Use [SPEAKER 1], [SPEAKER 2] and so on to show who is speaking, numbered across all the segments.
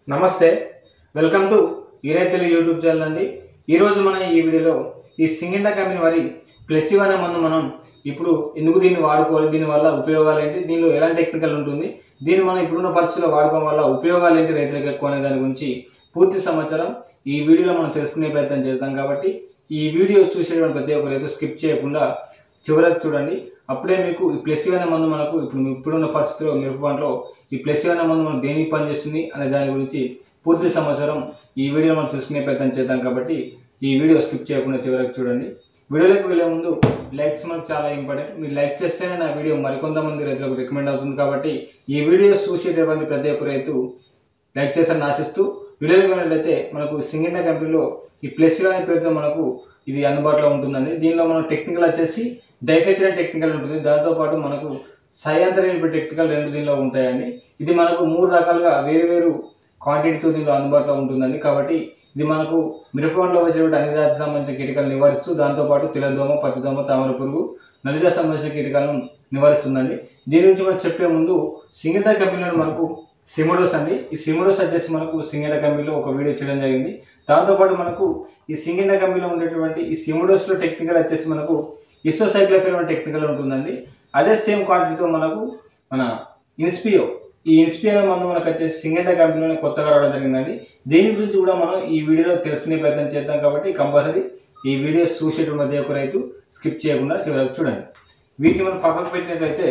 [SPEAKER 1] నమస్తే welcome to unite Telugu YouTube channel అండి ఈరోజు మనం ఈ వీడియోలో ఈ సింగిండా కంపెనీ వారి ప్లస్ అనే మందు మనం ఇప్పుడు ఎందుకు దీన్ని వాడుకోవాలి దీని వల్ల ఉపయోగాలు ఏంటి దీనిలో ఎలాంటి టెక్నికల్ ఉంటుంది దీన్ని మనం ఇప్పుడున్న పరిస్థితుల్లో వాడుకోవడం వల్ల ఉపయోగాలు ఏంటి రైతులకు ఎక్కువ అనే దాని గురించి పూర్తి సమాచారం ఈ వీడియోలో మనం తెలుసుకునే ప్రయత్నం చేద్దాం కాబట్టి ఈ వీడియో చూసేటువంటి ప్రతి ఒక్క రైతు స్కిప్ చేయకుండా చివరకు చూడండి అప్పుడే మీకు ఈ ప్లస్ అనే మందు మనకు ఇప్పుడు ఇప్పుడున్న పరిస్థితిలో మిరప పంటలో ఈ ప్లస్ అనే మందు మనకు దేనికి పనిచేస్తుంది అనే దాని గురించి పూర్తి సమాచారం ఈ వీడియో మనం తెలుసుకునే ప్రయత్నం చేద్దాం కాబట్టి ఈ వీడియో స్కిప్ చేయకుండా చివరకు చూడండి వీడియోలోకి వెళ్ళే ముందు లైక్స్ మనకు చాలా ఇంపార్టెంట్ మీరు లైక్ చేస్తేనే నా వీడియో మరికొంతమంది రైతులకు రికమెండ్ అవుతుంది కాబట్టి ఈ వీడియో చూసేటటువంటి ప్రతి ఒక్క రైతు లైక్ చేస్తారని ఆశిస్తూ వీడియోకి వెళ్ళినట్లయితే మనకు సింగిండా కంపెనీలో ఈ ప్లస్ అనే పేరుతో మనకు ఇది అందుబాటులో ఉంటుందండి దీనిలో మనం టెక్నికల్ వచ్చేసి డైఫెథిరన్ టెక్నికల్ ఉంటుంది దాంతోపాటు మనకు సయాంతరైన టెక్నికల్ రెండు దీనిలో ఉంటాయండి ఇది మనకు మూడు రకాలుగా వేరు వేరు క్వాంటిటీతో దీనిలో అందుబాటులో ఉంటుందండి కాబట్టి ఇది మనకు మిరపంలో వచ్చేటువంటి అన్ని జాతికి సంబంధించిన కీటకాలను నివారిస్తూ దాంతోపాటు తెల్లదోమ పచ్చదోమ తామర పురుగు నలుజా సంబంధించిన కీటకాలను నివారిస్తుందండి దీని గురించి మనం చెప్పే ముందు సింగిటా కంపెనీలో మనకు సిమోడోస్ అండి ఈ సిమోడోస్ వచ్చేసి మనకు సింగిటా కంపెనీలో ఒక వీడియో చేయడం జరిగింది దాంతోపాటు మనకు ఈ సింగిటా కంపెనీలో ఉండేటువంటి ఈ సిమోడోస్లో టెక్నికల్ వచ్చేసి మనకు ఇస్టోసైక్లోఫిర్ అనే టెక్నికల్ ఉంటుందండి అదే సేమ్ క్వాంటిటీతో మనకు మన ఇన్స్పియో ఈ ఇన్స్పియో అనే మందు మనకు వచ్చేసి సింగండా కంపెనీలో కొత్తగా రావడం జరిగిందండి దీని గురించి కూడా మనం ఈ వీడియోలో తెలుసుకునే ప్రయత్నం చేద్దాం కాబట్టి కంపల్సరీ ఈ వీడియో చూసేటువంటి మధ్య ఒక రైతు స్కిప్ చేయకుండా చివరకు చూడండి వీటిని మనం పక్కకు పెట్టినట్లయితే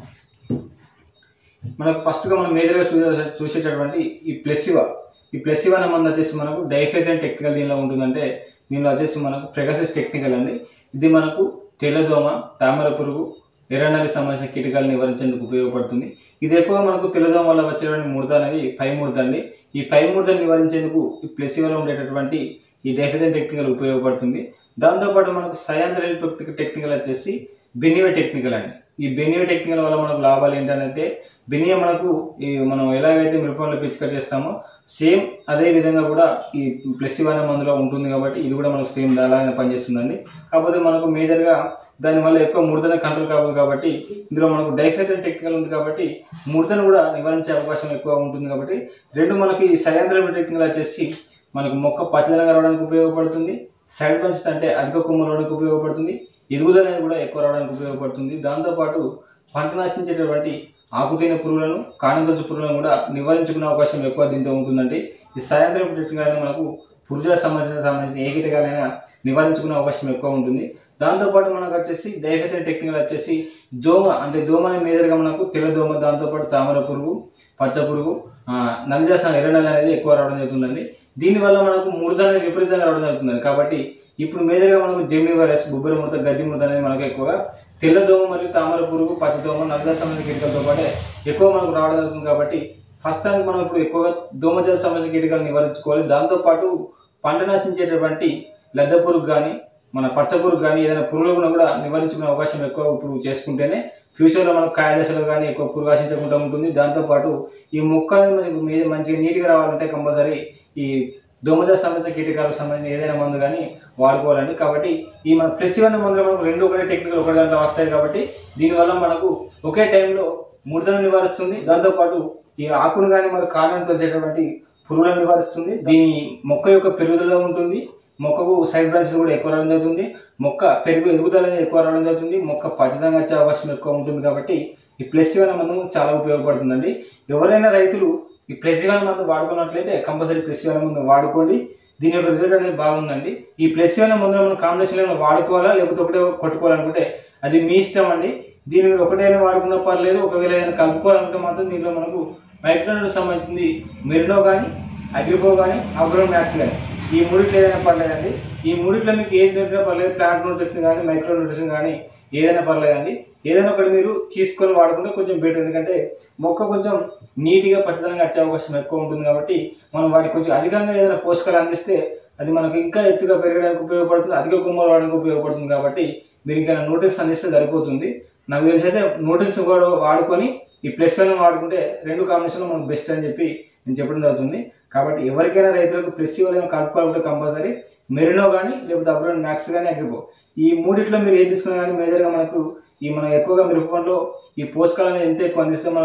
[SPEAKER 1] మనకు ఫస్ట్గా మనం మేజర్గా చూసే చూసేటటువంటి ఈ ప్లెసివా ఈ ప్లెసివా అనే మందు వచ్చేసి మనకు డైఫెథన్ టెక్నికల్ దీనిలో ఉంటుందంటే దీనిలో వచ్చేసి మనకు ప్రెగసిస్ టెక్నికల్ అండి ఇది మనకు తెల్లదోమ తామర పురుగు ఎర్రనల్లి సంబంధించిన కీటకాలను నివారించేందుకు ఉపయోగపడుతుంది ఇది ఎక్కువ మనకు తెల్లదోమ వల్ల వచ్చేటువంటి ముడత అనేది పై ముడత అండి ఈ పై ముడతను నివారించేందుకు ఈ ప్లెసివలో ఉండేటటువంటి ఈ డైఫెథన్ టెక్నికల్ ఉపయోగపడుతుంది దాంతోపాటు మనకు సయాంద్రల్ టెక్నికల్ వచ్చేసి బెనివే టెక్నికల్ అండి ఈ బెనివే టెక్నికల్ వల్ల మనకు లాభాలు ఏంటంటే బెనియా మనకు ఈ మనం ఎలాగైతే మిరపంలో పిచిక చేస్తామో సేమ్ అదే విధంగా కూడా ఈ ప్లస్ అనే మందులో ఉంటుంది కాబట్టి ఇది కూడా మనకు సేమ్ అలాగే పనిచేస్తుందండి కాకపోతే మనకు మేజర్గా దానివల్ల ఎక్కువ ముడతనే కంట్రోల్ కావాలి కాబట్టి ఇందులో మనకు డైఫెథన్ టెక్నికల్ ఉంది కాబట్టి ముడతను కూడా నివారించే అవకాశం ఎక్కువ ఉంటుంది కాబట్టి రెండు మనకి సయాంద్ర టెక్నికల్ వచ్చేసి మనకు మొక్క పచ్చదనంగా రావడానికి ఉపయోగపడుతుంది సైడ్ బెన్స్ అంటే అధిక కొమ్ము రావడానికి ఉపయోగపడుతుంది ఎదుగుదల అనేది కూడా ఎక్కువ రావడానికి ఉపయోగపడుతుంది దాంతోపాటు పంట నశించేటటువంటి ఆకుతీన పురుగులను కాణంతొచ్చు పురుగులను కూడా నివారించుకునే అవకాశం ఎక్కువ దీంతో ఉంటుందంటే ఈ సాయంత్రం టెక్నికల్ మనకు పురుజుల సంబంధించిన సంబంధించిన ఏ కీటకాలైనా నివారించుకునే అవకాశం ఎక్కువ ఉంటుంది దాంతోపాటు మనకు వచ్చేసి డైఫెథన్ టెక్నికల్ వచ్చేసి దోమ అంటే దోమ అనే మేజర్గా మనకు తెల్ల దోమ దాంతోపాటు తామర పురుగు పచ్చ పురుగు నలిజాసన ఎర్రనల్లి అనేది ఎక్కువ రావడం జరుగుతుందండి దీనివల్ల మనకు ముడత అనేది విపరీతంగా రావడం జరుగుతుంది కాబట్టి ఇప్పుడు మేజర్గా మనకు జెమిని వైరస్ బొబ్బరి ముడత గజ్జి ముడత అనేది మనకు ఎక్కువగా తెల్లదోమ మరియు తామర పురుగు పచ్చదోమ నల్ల సంబంధించిన కీటకాలతో పాటే ఎక్కువ మనకు రావడం జరుగుతుంది కాబట్టి ఫస్ట్ టైం మనం ఇప్పుడు ఎక్కువగా దోమజాల సంబంధించిన కీటకాలు నివారించుకోవాలి దాంతోపాటు పంట నశించేటటువంటి లద్దె పురుగు కానీ మన పచ్చ పురుగు కానీ ఏదైనా పురుగులను కూడా నివారించుకునే అవకాశం ఎక్కువ ఇప్పుడు చేసుకుంటేనే ఫ్యూచర్లో మనకు కాయ దశలో కానీ ఎక్కువ పురుగు ఆశించకుండా ఉంటుంది దాంతోపాటు ఈ మొక్క అనేది మనకి మీద మంచిగా నీట్గా రావాలంటే కంపల్సరీ ఈ దోమజాల సంబంధించిన కీటకాలకు సంబంధించిన ఏదైనా మందు కానీ వాడుకోవాలండి కాబట్టి ఈ మన ప్రతివన్న మందులు మనకు రెండు ఒకటే టెక్నికల్ ఒకటి దాంట్లో వస్తాయి కాబట్టి దీనివల్ల మనకు ఒకే టైంలో ముడతను నివారిస్తుంది దాంతోపాటు ఈ ఆకును కానీ మనకు కారణంతో వచ్చేటటువంటి పురుగులను నివారిస్తుంది దీని మొక్క యొక్క పెరుగుదల ఉంటుంది మొక్కకు సైడ్ బ్రాంచెస్ కూడా ఎక్కువ రావడం జరుగుతుంది మొక్క పెరుగు ఎదుగుదల అనేది ఎక్కువ రావడం జరుగుతుంది మొక్క పచ్చదంగా వచ్చే అవకాశం ఎక్కువ ఉంటుంది కాబట్టి ఈ ప్లస్ అనే మందు చాలా ఉపయోగపడుతుందండి ఎవరైనా రైతులు ఈ ప్లస్ అనే మందు వాడుకున్నట్లయితే కంపల్సరీ ప్లస్ అనే మందు వాడుకోండి దీని యొక్క రిజల్ట్ అనేది బాగుందండి ఈ ప్లస్ అనే మందులో మనం కాంబినేషన్లో వాడుకోవాలా లేకపోతే ఒకటే కొట్టుకోవాలనుకుంటే అది మీ ఇష్టం అండి దీని మీద ఒకటైనా వాడుకున్నా పర్లేదు ఒకవేళ ఏదైనా కలుపుకోవాలనుకుంటే మాత్రం దీనిలో మనకు మైక్రోనట్ సంబంధించింది మెరినో కానీ అగ్రిపో కానీ అగ్రో మ్యాక్స్ కానీ ఈ మూడిట్లో ఏదైనా పర్లేదండి ఈ మూడిట్లో మీకు ఏది దొరికినా పర్లేదు ప్లాంట్ న్యూట్రిషన్ కానీ మైక్రో న్యూట్రిషన్ కానీ ఏదైనా పర్లేదండి ఏదైనా ఒకటి మీరు తీసుకొని వాడుకుంటే కొంచెం బెటర్ ఎందుకంటే మొక్క కొంచెం నీట్గా పచ్చదనంగా వచ్చే అవకాశం ఎక్కువ ఉంటుంది కాబట్టి మనం వాటికి కొంచెం అధికంగా ఏదైనా పోషకాలు అందిస్తే అది మనకు ఇంకా ఎత్తుగా పెరగడానికి ఉపయోగపడుతుంది అధిక కొమ్మలు వాడడానికి ఉపయోగపడుతుంది కాబట్టి మీరు ఇంకా నోటీస్ అందిస్తే సరిపోతుంది నాకు తెలిసి అయితే నోటీస్ కూడా వాడుకొని ఈ ప్లస్ వన్ వాడుకుంటే రెండు కాంబినేషన్లో మనకు బెస్ట్ అని చెప్పి నేను చెప్పడం జరుగుతుంది కాబట్టి ఎవరికైనా రైతులకు ప్లస్ వల్ల కలుపుకోవాలంటే కంపల్సరీ మెరినో కానీ లేకపోతే అబ్రోన్ మ్యాక్స్ కానీ అగ్రిపో ఈ మూడిట్లో మీరు ఏది తీసుకున్నా కానీ మేజర్గా మనకు ఈ మనం ఎక్కువగా మిరప పంటలో ఈ పోషకాలను ఎంత ఎక్కువ అందిస్తే మనకు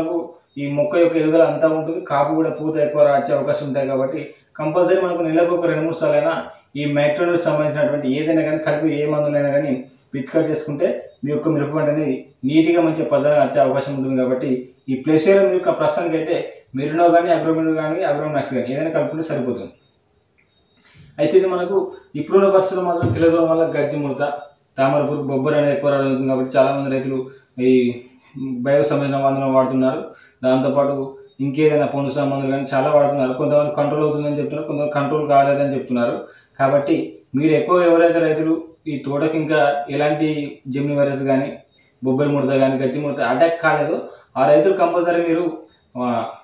[SPEAKER 1] ఈ మొక్క యొక్క ఎదుగుదల అంతా ఉంటుంది కాపు కూడా పూత ఎక్కువ రాచే అవకాశం ఉంటాయి కాబట్టి కంపల్సరీ మనకు నెలకు ఒక రెండు మూడు సార్లు అయినా ఈ మైక్రోన్యూస్ సంబంధించినటువంటి ఏదైనా కానీ కలిపి ఏ మందులైనా కానీ పిచికారి చేసుకుంటే మీ యొక్క మిరప పంట అనేది నీట్గా మంచిగా పద్ధతిగా వచ్చే అవకాశం ఉంటుంది కాబట్టి ఈ ప్లేస్లో మీరు యొక్క ప్రస్తుతానికి అయితే మెరినో కానీ అగ్రోమినో కానీ అగ్రోమాక్స్ కానీ ఏదైనా కలుపుకుంటే సరిపోతుంది అయితే ఇది మనకు ఇప్పుడున్న పరిస్థితుల్లో మాత్రం తెలదోమ వల్ల గజ్జి ముడత తామర పురుగు బొబ్బరి అనేది ఎక్కువ రావడం కాబట్టి చాలామంది రైతులు ఈ బయో సంబంధించిన మందులను వాడుతున్నారు దాంతోపాటు ఇంకేదైనా పొండు సంబంధాలు కానీ చాలా వాడుతున్నారు కొంతమంది కంట్రోల్ అవుతుందని చెప్తున్నారు కొంతమంది కంట్రోల్ కాలేదని చెప్తున్నారు కాబట్టి మీరు ఎక్కువ ఎవరైతే రైతులు ఈ తోటకి ఇంకా ఎలాంటి జెమిని వైరస్ కానీ బొబ్బరి ముడత కానీ గజ్జి ముడత అటాక్ కాలేదు ఆ రైతులు కంపల్సరీ మీరు ఆ,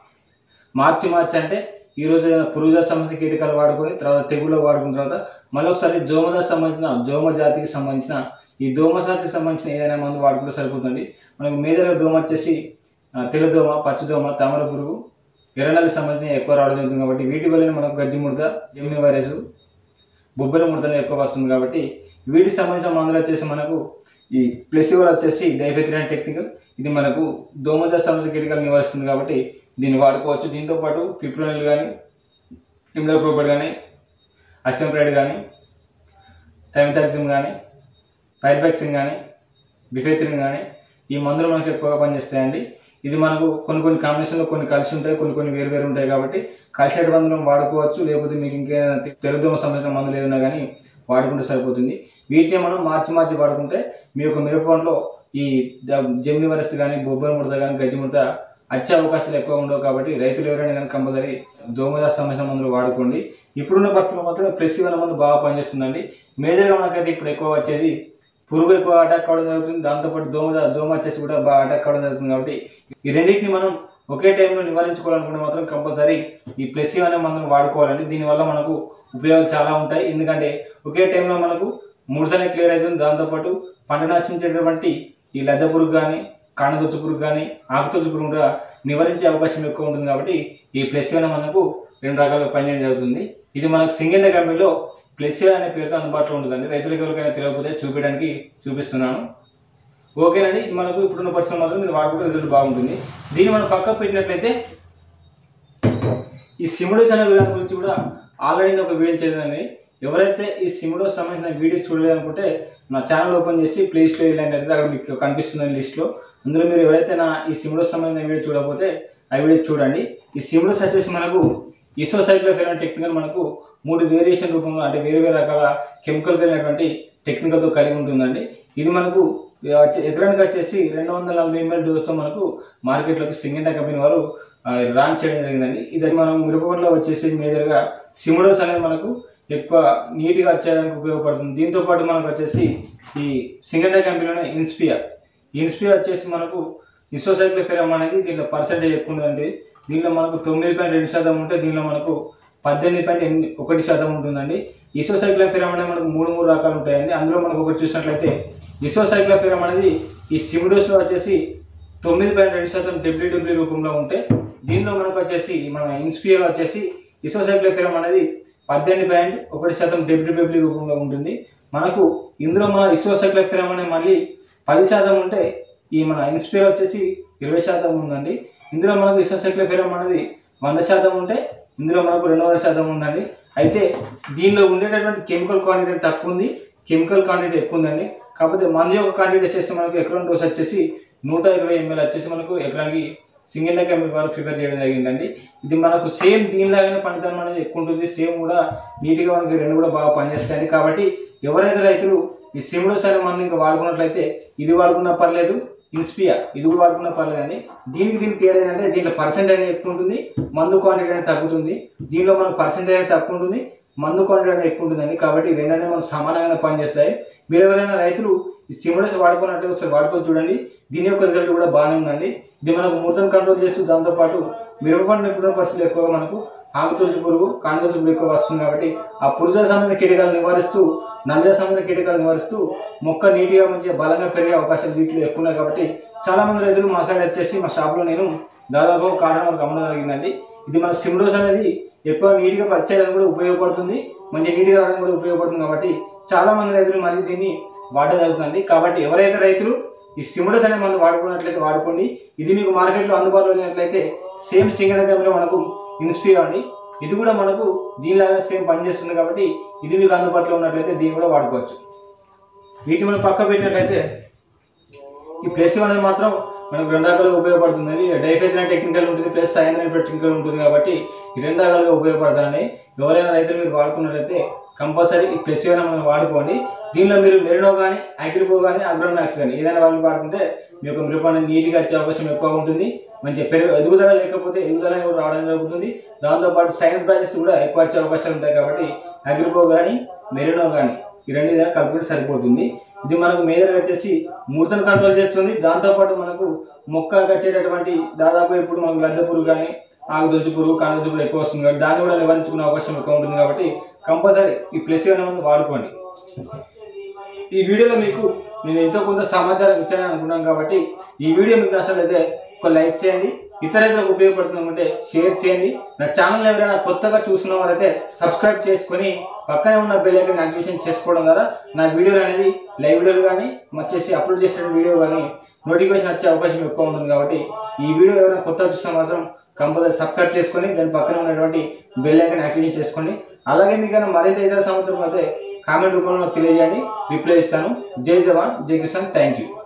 [SPEAKER 1] మార్చి మార్చి అంటే ఈ రోజు ఏదైనా పురుగుల సమస్య కీటకాలు వాడుకొని తర్వాత తెగులు వాడుకున్న తర్వాత మళ్ళీ ఒకసారి దోమదాస్ సంబంధించిన దోమ జాతికి సంబంధించిన ఈ దోమ జాతికి సంబంధించిన ఏదైనా మందు వాడుకుంటే సరిపోతుంది మనకు మేజర్గా దోమ వచ్చేసి ఆ, తెల్లదోమ పచ్చదోమ తామర పురుగు ఎర్రనల్లి సంబంధించిన ఎక్కువ రావడం జరుగుతుంది కాబట్టి వీటి వల్ల మనకు గజ్జి ముడత జెమిని వైరస్ బొబ్బరి ముడతలు ఎక్కువ వస్తుంది కాబట్టి వీటికి సంబంధించిన మందులు వచ్చేసి మనకు ఈ ప్లెసివర్ వచ్చేసి డైఫెథ్రిన్ టెక్నికల్ ఇది మనకు దోమజ సమస్య కీటకాలు నివారిస్తుంది కాబట్టి దీన్ని వాడుకోవచ్చు దీంతో పాటు పిప్రోనిల్ కానీ ఇమ్లోక్రోపడ్ కానీ అస్టంప్రైడ్ కానీ టైమిటాక్సిన్ కానీ పైర్పాక్సిన్ కానీ బిఫెత్రిన్ కానీ ఈ మందులు మనకు ఎక్కువగా పనిచేస్తాయండి ఇది మనకు కొన్ని కొన్ని కాంబినేషన్లో కొన్ని కలిసి ఉంటాయి కొన్ని కొన్ని వేరు వేరు ఉంటాయి కాబట్టి కలిసేటి మందులను వాడుకోవచ్చు లేకపోతే మీకు ఇంకేదైనా తెల్లదోమ సంబంధించిన మందులు ఏదైనా కానీ వాడుకుంటే సరిపోతుంది వీటిని మనం మార్చి మార్చి వాడుకుంటే మీ యొక్క మిరప పంటలో ఈ ద- జెమిని వైరస్ కానీ బొబ్బరి ముడత కానీ గజ్జి ముడత వచ్చే అవకాశాలు ఎక్కువ ఉండవు కాబట్టి రైతులు ఎవరైనా కానీ కంపల్సరీ దోమదాస సంబంధించిన మందులు వాడుకోండి ఇప్పుడున్న పరిస్థితుల్లో మాత్రం ప్రెసివ్ అనే మందు బాగా పనిచేస్తుందండి మేజర్గా మనకైతే ఇప్పుడు ఎక్కువ వచ్చేది పురుగు ఎక్కువ అటాక్ కావడం జరుగుతుంది దాంతోపాటు దోమ దోమ వచ్చేసి కూడా బాగా అటాక్ కావడం జరుగుతుంది కాబట్టి ఈ రెండింటిని మనం ఒకే టైంలో నివారించుకోవాలనుకుంటే మాత్రం కంపల్సరీ ఈ ప్లెసివ్ అనే మందును వాడుకోవాలండి దీనివల్ల మనకు ఉపయోగాలు చాలా ఉంటాయి ఎందుకంటే ఒకే టైంలో మనకు ముడతనే క్లియర్ అవుతుంది దాంతోపాటు పంట నశించేటటువంటి ఈ లద్దె పురుగు కానీ కాణదొచ్చు పురుగు కానీ ఆకుతొచ్చు పురుగు కూడా నివారించే అవకాశం ఎక్కువ ఉంటుంది కాబట్టి ఈ ప్లెసివ్ అనే మనకు రెండు రకాలుగా పనిచేయడం జరుగుతుంది ఇది మనకు సింగిల్ కంపెనీలో ప్లెసివ్ అనే పేరుతో అందుబాటులో ఉంటుందండి రైతులకు ఎవరికైనా తెలియకపోతే చూపించడానికి చూపిస్తున్నాను ఓకేనండి ఇది మనకు ఇప్పుడున్న పరిస్థితులు మాత్రం మీరు వాడుకుంటే రిజల్ట్ బాగుంటుంది దీన్ని మనం పక్కకు పెట్టినట్లయితే ఈ సిముడోస్ అనే విధానం గురించి కూడా ఆల్రెడీ నేను ఒక వీడియో చేయలేదండి ఎవరైతే ఈ సిముడోస్ సంబంధించిన వీడియో చూడలేదనుకుంటే నా ఛానల్ ఓపెన్ చేసి ప్లేస్లో వెళ్ళండి అయితే అక్కడ మీకు కనిపిస్తుంది లిస్ట్లో అందులో మీరు ఎవరైతే నా ఈ సిముడోస్ సంబంధించిన వీడియో చూడకపోతే ఆ వీడియో చూడండి ఈ సిముడోస్ వచ్చేసి మనకు ఇసోసైక్లోఫెరాన్ టెక్నికల్ మనకు మూడు వేరియేషన్ రూపంలో అంటే వేరు వేరు రకాల కెమికల్ కలిగినటువంటి టెక్నికల్తో కలిగి ఉంటుందండి ఇది మనకు వచ్చే- ఎకరానికి వచ్చేసి రెండు వందల నలభై ఎంఎల్ డోస్తో మనకు మార్కెట్లోకి సింగండా కంపెనీ వారు ఆ, లాంచ్ చేయడం జరిగిందండి ఇది మనం మిరపలో వచ్చేసి మేజర్గా సిముడోస్ అనేది మనకు ఎక్కువ నీట్గా వచ్చేయడానికి ఉపయోగపడుతుంది దీంతో పాటు మనకు వచ్చేసి ఈ సింగండా కంపెనీలోనే ఇన్స్పియా ఇన్స్పియా వచ్చేసి మనకు ఇసోసైక్లోఫెరమ్ అనేది దీంట్లో పర్సెంటేజ్ ఎక్కువ ఉందండి దీనిలో మనకు తొమ్మిది పాయింట్ రెండు శాతం ఉంటే దీనిలో మనకు పద్దెనిమిది పాయింట్ ఎనిమిది ఒకటి శాతం ఉంటుందండి ఇసోసైక్లోఫెరమ్ అనేది మనకు మూడు మూడు రకాలు ఉంటాయండి అందులో మనకు ఒకటి చూసినట్లయితే ఇసోసైక్లోఫెరమ్ అనేది ఈ సిమిడోస్లో వచ్చేసి తొమ్మిది పాయింట్ రెండు శాతం డబ్ల్యూడబ్ల్యూ రూపంలో ఉంటే దీనిలో మనకు వచ్చేసి మన ఇన్స్పియర్ వచ్చేసి ఇసోసైక్లోఫెరమ్ అనేది పద్దెనిమిది పాయింట్ ఒకటి శాతం డబ్ల్యూడబ్ల్యూ రూపంలో ఉంటుంది మనకు ఇందులో మన ఇసోసైక్లోఫెరమ్ అనేది మళ్ళీ పది శాతం ఉంటే ఈ మన ఇన్స్పియర్ వచ్చేసి ఇరవై శాతం ఉందండి ఇందులో మనకు ఇసోసైక్లోఫెరమ్ అనేది వంద శాతం ఉంటే ఇందులో మనకు రెండు వందల శాతం ఉందండి అయితే దీనిలో ఉండేటటువంటి కెమికల్ క్వాంటిటీ తక్కువ ఉంది కెమికల్ క్వాంటిటీ ఎక్కువ ఉందండి కాకపోతే మందు యొక్క క్వాంటిటీ వచ్చేసి మనకు ఎకరం డోస్ వచ్చేసి నూట ఇరవై ఎంఎల్ వచ్చేసి మనకు ఎకరానికి సింగిల్ కెమికల్ వారు ఫిగర్ చేయడం జరిగిందండి ఇది మనకు సేమ్ దీనిలాగానే పనితనం అనేది ఎక్కువ ఉంటుంది సేమ్ కూడా నీట్గా మనకి రెండు కూడా బాగా పనిచేస్తాయండి కాబట్టి ఎవరైతే రైతులు ఈ సిమ్డోస్ అనే మందు ఇంకా వాడుకున్నట్లయితే ఇది వాడుకున్నా పర్లేదు ఇన్స్పియా ఇది కూడా వాడుకున్నా పర్లేదు అండి దీనికి దీనికి తేడా ఏంటంటే దీంట్లో పర్సెంటేజ్ అనేది ఎక్కువ ఉంటుంది మందు క్వాంటిటీ అనేది తగ్గుతుంది దీనిలో మనకు పర్సెంటేజ్ అనేది తక్కువ ఉంటుంది మందు క్వాంటిటీ అనేది ఎక్కువ ఉంటుందండి కాబట్టి ఈ రెండనే మనకు సమానంగానే పనిచేస్తాయి మీరు ఎవరైనా రైతులు ఈ స్టిమ్యులస్ వాడుకున్నట్టు ఒకసారి వాడుకొని చూడండి దీని యొక్క రిజల్ట్ కూడా బాగానే ఉందండి ఇది మనకు ముడతను కంట్రోల్ చేస్తూ దాంతోపాటు మిరపపండు ఎప్పుడో పరిస్థితులు ఎక్కువగా మనకు ఆకుతొలుచు పురుగు కాండతొలుచు పురుగు ఎక్కువ వస్తుంది కాబట్టి ఆ పురుజ సంబంధించిన కీటకాలు నివారిస్తూ నల్లజ సంబంధించిన కీటకాలు నివారిస్తూ మొక్క నీట్గా మంచిగా బలంగా పెరిగే అవకాశాలు వీటిలో ఎక్కువ ఉన్నాయి కాబట్టి చాలా మంది రైతులు మా సైడ్ వచ్చేసి మా షాప్లో నేను దాదాపు కారణం వరకు అమ్మడం జరిగిందండి ఇది మన సిమ్డోస్ అనేది ఎక్కువ నీట్గా పచ్చేయడానికి కూడా ఉపయోగపడుతుంది మంచి నీట్గా రావడానికి కూడా ఉపయోగపడుతుంది కాబట్టి చాలా మంది రైతులు మళ్ళీ దీన్ని వాడడం జరుగుతుంది కాబట్టి ఎవరైతే రైతులు ఈ స్టిములస్ అనే మందు వాడుకున్నట్లయితే వాడుకోండి ఇది మీకు మార్కెట్లో అందుబాటులో లేనట్లయితే సేమ్ సింగడగంలో మనకు ఇన్స్పియా అండి ఇది కూడా మనకు దీనిలాగా సేమ్ పనిచేస్తుంది కాబట్టి ఇది మీకు అందుబాటులో ఉన్నట్లయితే దీన్ని కూడా వాడుకోవచ్చు వీటిని మనం పక్క పెట్టినట్లయితే ఈ ప్లస్ అనేది మాత్రం మనకు రెండు రకాలుగా ఉపయోగపడుతుంది డైఫెజన్ టెక్నికల్ ఉంటుంది ప్లస్ సైన్ టెక్నికల్ ఉంటుంది కాబట్టి ఈ రెండు రకాలుగా ఉపయోగపడుతుంది ఎవరైనా రైతులు మీరు వాడుకున్నట్లయితే కంపల్సరీ ఈ ప్లస్ మనం వాడుకోండి దీనిలో మీరు మెరినో కానీ అగ్రిపో కానీ అగ్రోమాక్స్ కానీ ఏదైనా వాళ్ళు వాడుకుంటే మీ యొక్క మిరప అనేది నీట్గా వచ్చే అవకాశం ఎక్కువ ఉంటుంది మంచి పెరుగు ఎదుగుదల లేకపోతే ఎదుగుదల కూడా రావడం జరుగుతుంది దాంతోపాటు సైన్ బ్రాంచెస్ కూడా ఎక్కువ వచ్చే అవకాశాలు ఉంటాయి కాబట్టి అగ్రిపో కానీ మెరినో కానీ ఈ రెండు విధాలు కలుపుకుంటే సరిపోతుంది ఇది మనకు మేజర్గా వచ్చేసి ముడతను కంట్రోల్ చేస్తుంది దాంతోపాటు మనకు మొక్కకు వచ్చేటటువంటి దాదాపు ఇప్పుడు మనకు లద్దె పురుగు కానీ ఆకు దొచ్చి పురుగు కానుదొచ్చి పురుగు ఎక్కువ వస్తుంది కాబట్టి దాన్ని కూడా నివారించుకునే అవకాశం ఎక్కువ ఉంటుంది కాబట్టి కంపల్సరీ ఈ ప్లస్ అనేది వాడుకోండి ఈ వీడియోలో మీకు నేను ఎంతో కొంత సమాచారం ఇచ్చానని అనుకున్నాను కాబట్టి ఈ వీడియో మీకు నచ్చినట్లయితే ఒక లైక్ చేయండి ఇతర రైతులకు ఉపయోగపడుతుందంటే షేర్ చేయండి నా ఛానల్ ఎవరైనా కొత్తగా చూసిన వారైతే సబ్స్క్రైబ్ చేసుకొని పక్కనే ఉన్న బెల్ ఐకాన్ యాక్టివేషన్ చేసుకోవడం ద్వారా నా వీడియోలు అనేది లైవ్ వీడియోలు కానీ వచ్చేసి అప్లోడ్ చేసిన వీడియో కానీ నోటిఫికేషన్ వచ్చే అవకాశం ఎక్కువ ఉంటుంది కాబట్టి ఈ వీడియో ఎవరైనా కొత్తగా చూసినా మాత్రం కంపల్సరీ సబ్స్క్రైబ్ చేసుకొని దాని పక్కన ఉన్నటువంటి బెల్ ఐకాన్ యాక్టివేట్ చేసుకోండి అలాగే మీకు మరింత ఇతర సంవత్సరం అయితే కామెంట్ రూపంలో తెలియజేయండి రిప్లై ఇస్తాను జై జవాన్ జై కిసాన్ థ్యాంక్ యూ